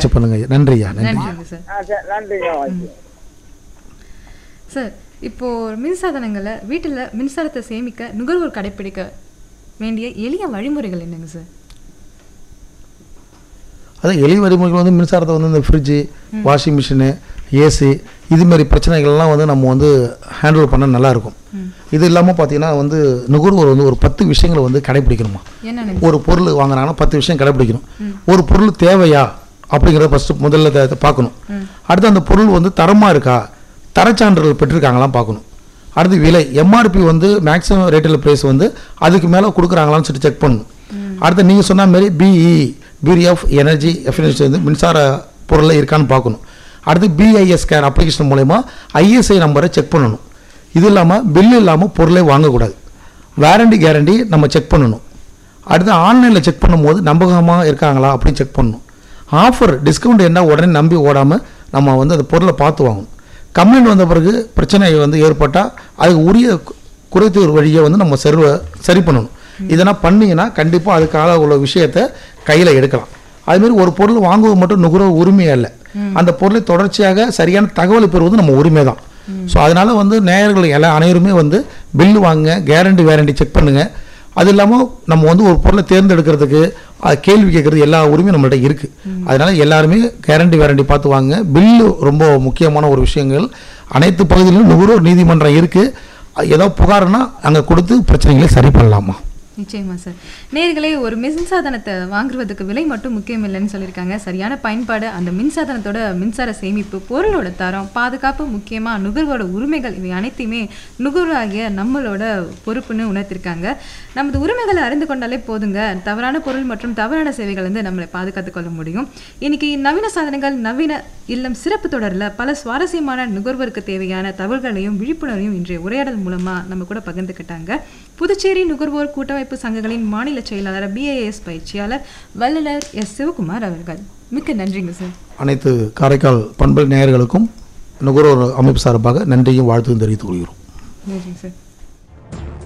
முயற்சி பண்ணுங்க ஐயா நன்றியா நன்றி நன்றிங்க சார் ஆ சரி நன்றிங்க வாய்ப்பு சார் இப்போ மின்சாதனங்களை வீட்டில் மின்சாரத்தை சேமிக்க நுகர்வோர் கடைப்பிடிக்க வேண்டிய எளிய வழிமுறைகள் என்னங்க சார் அதான் எளிய வழிமுறைகள் வந்து மின்சாரத்தை வந்து இந்த ஃப்ரிட்ஜு வாஷிங் மிஷினு ஏசி இது மாதிரி பிரச்சனைகள்லாம் வந்து நம்ம வந்து ஹேண்டில் பண்ண நல்லா இருக்கும் இது இல்லாமல் பார்த்தீங்கன்னா வந்து நுகர்வோர் வந்து ஒரு பத்து விஷயங்களை வந்து கடைப்பிடிக்கணுமா என்னென்ன ஒரு பொருள் வாங்குறாங்கன்னா பத்து விஷயம் கடைப்பிடிக்கணும் ஒரு பொருள் தேவையா அப்படிங்கிறத ஃபஸ்ட்டு முதல்ல த- த- பார்க்கணும் அடுத்து அந்த பொருள் வந்து தரமாக இருக்கா தரச்சான்றிதழ் பெற்றிருக்காங்களாம் பார்க்கணும் அடுத்து விலை எம்ஆர்பி வந்து மேக்ஸிமம் ரேட்டில் ப்ரைஸ் வந்து அதுக்கு மேலே கொடுக்குறாங்களான்னு சொல்லிட்டு செக் பண்ணணும் அடுத்து நீங்கள் சொன்ன மாதிரி B E bureau of energy efficiency வந்து மின்சார பொருளில் இருக்கான்னு பார்க்கணும் அடுத்து பிஐஎஸ் ஸ்கேன் அப்ளிகேஷன் மூலயமா ஐஎஸ்ஐ நம்பரை செக் பண்ணணும் இது இல்லாமல் பில் இல்லாமல் பொருளே வாங்கக்கூடாது வாரண்டி கேரண்டி நம்ம செக் பண்ணணும் அடுத்து ஆன்லைனில் செக் பண்ணும்போது நம்பகமாக இருக்காங்களா அப்படின்னு செக் பண்ணணும் ஆஃபர் டிஸ்கவுண்ட் என்ன உடனே நம்பி ஓடாமல் நம்ம வந்து அந்த பொருளை பார்த்து வாங்கணும் கம்ப்ளைண்ட் வந்த பிறகு பிரச்சனை வந்து ஏற்பட்டால் அதுக்கு உரிய கு- குறைத்தீர் வழியை வந்து நம்ம சரி சரி பண்ணணும் இதெல்லாம் பண்ணீங்கன்னா கண்டிப்பாக அதுக்காக உள்ள விஷயத்தை கையில் எடுக்கலாம் அதுமாரி ஒரு பொருள் வாங்குவது மட்டும் நுகர்வு உரிமை அல்ல அந்த பொருளை தொடர்ச்சியாக சரியான தகவலை பெறுவது நம்ம உரிமை தான் ஸோ அதனால வந்து நேயர்கள் எல்லா அனைவருமே வந்து பில்லு வாங்குங்க கேரண்டி வேரண்டி செக் பண்ணுங்க அது இல்லாமல் நம்ம வந்து ஒரு பொருளை தேர்ந்தெடுக்கிறதுக்கு அது கேள்வி கேட்கறது எல்லா உரிமையும் நம்மள்ட்ட இருக்கு அதனால எல்லாருமே கேரண்டி வேரண்டி பார்த்து வாங்க பில்லு ரொம்ப முக்கியமான ஒரு விஷயங்கள் அனைத்து பகுதியிலும் நுகர்வோர் நீதிமன்றம் இருக்கு ஏதோ புகார்னா அங்கே கொடுத்து பிரச்சனைகளை சரி பண்ணலாமா நிச்சயமா சார் நேர்களே ஒரு மின்சாதனத்தை வாங்குவதற்கு விலை மட்டும் முக்கியம் இல்லைன்னு சொல்லியிருக்காங்க சரியான பயன்பாடு அந்த மின்சாதனத்தோட மின்சார சேமிப்பு பொருளோட தரம் பாதுகாப்பு முக்கியமா நுகர்வோட உரிமைகள் இவை அனைத்தையுமே நுகர்வாகிய நம்மளோட பொறுப்புன்னு உணர்த்திருக்காங்க நமது உரிமைகளை அறிந்து கொண்டாலே போதுங்க தவறான பொருள் மற்றும் தவறான சேவைகள் வந்து நம்மளை பாதுகாத்துக் கொள்ள முடியும் இன்னைக்கு நவீன சாதனங்கள் நவீன இல்லம் சிறப்பு தொடரில் பல சுவாரஸ்யமான நுகர்வோருக்கு தேவையான தகவல்களையும் விழிப்புணர்வையும் இன்றைய உரையாடல் மூலமா நம்ம கூட பகிர்ந்துக்கிட்டாங்க புதுச்சேரி நுகர்வோர் கூட்டமைப்பு சங்கங்களின் மாநில செயலாளர் பிஏஎஸ் பயிற்சியாளர் வல்லுநர் எஸ் சிவகுமார் அவர்கள் மிக்க நன்றிங்க சார் அனைத்து காரைக்கால் பண்பு நேயர்களுக்கும் நுகர்வோர் அமைப்பு சார்பாக நன்றியும் வாழ்த்தும் தெரிவித்துக் கொள்கிறோம் நன்றிங்க சார்